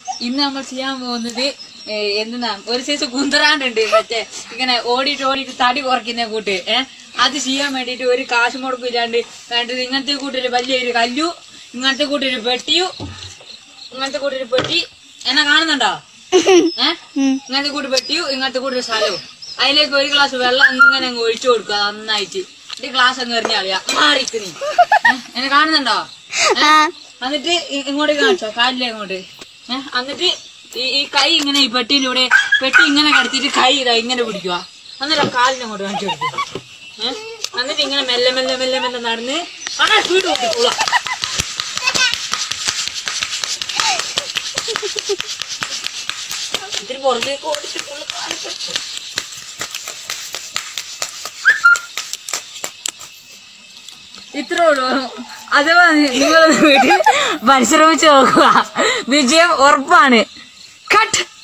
ഇന്ന് നമ്മൾ ചെയ്യാൻ പോകുന്നത് ഏ, എന്തെന്നാ ഒരു സൈസ് കുന്തറാണ്ടുണ്ട് മറ്റേ ഇങ്ങനെ ഓടിയിട്ട് ഓടിയിട്ട് തടി കുറയ്ക്കുന്ന കൂട്ട് ഏഹ് അത് ചെയ്യാൻ വേണ്ടിയിട്ട് ഒരു കാശ് മുടക്കും ഇല്ലാണ്ട് വേണ്ടത് ഇങ്ങനത്തെ കൂട്ടൊരു വലിയൊരു കല്ലു ഇങ്ങനത്തെ കൂട്ടൊരു പെട്ടിയു ഇങ്ങനത്തെ കൂട്ടൊരു പെട്ടി എന്നെ കാണുന്നുണ്ടോ ഏഹ് ഇങ്ങനത്തെ കൂട്ട് പെട്ടിയു ഇങ്ങനത്തെ കൂട്ടൊരു സ്ഥലവും അതിലേക്ക് ഒരു ഗ്ലാസ് വെള്ളം ഇങ്ങനെ അങ്ങ് ഒഴിച്ചു കൊടുക്കുക നന്നായിട്ട് ഈ ഗ്ലാസ് അങ്ങ് എറിഞ്ഞാളിയാ മാറിക്ക് നീ ഏഹ്? എന്നെ കാണുന്നുണ്ടോ ഏ? എന്നിട്ട് ഇ- ഇങ്ങോട്ട് കാണിച്ചോ കാലിലെ അങ്ങോട്ട് ഏഹ് എന്നിട്ട് ഈ ഈ കൈ ഇങ്ങനെ ഈ പെട്ടിയിലൂടെ പെട്ടി ഇങ്ങനെ കടത്തിട്ട് കൈ ഇതാ ഇങ്ങനെ പിടിക്കുക എന്നിട്ട് ആ കാലിനെ അങ്ങോട്ട് കാണിച്ചു കൊടുക്കും ഏഹ് എന്നിട്ട് ഇങ്ങനെ മെല്ലെ മെല്ലെ മെല്ലെ മെല്ലെ നടന്ന് ആണാ സ്പീഡ് കൂട്ടിക്കോളാം ഇത്തിരി പുറത്തേക്ക് ഓടിച്ചിട്ടുള്ള കാലത്ത് ഇത്രേ ഉള്ളൂ അഥവാ നിങ്ങൾ വീട്ടിൽ പരിശ്രമിച്ച് നോക്കുക വിജയം ഉറപ്പാണ് കട്ട്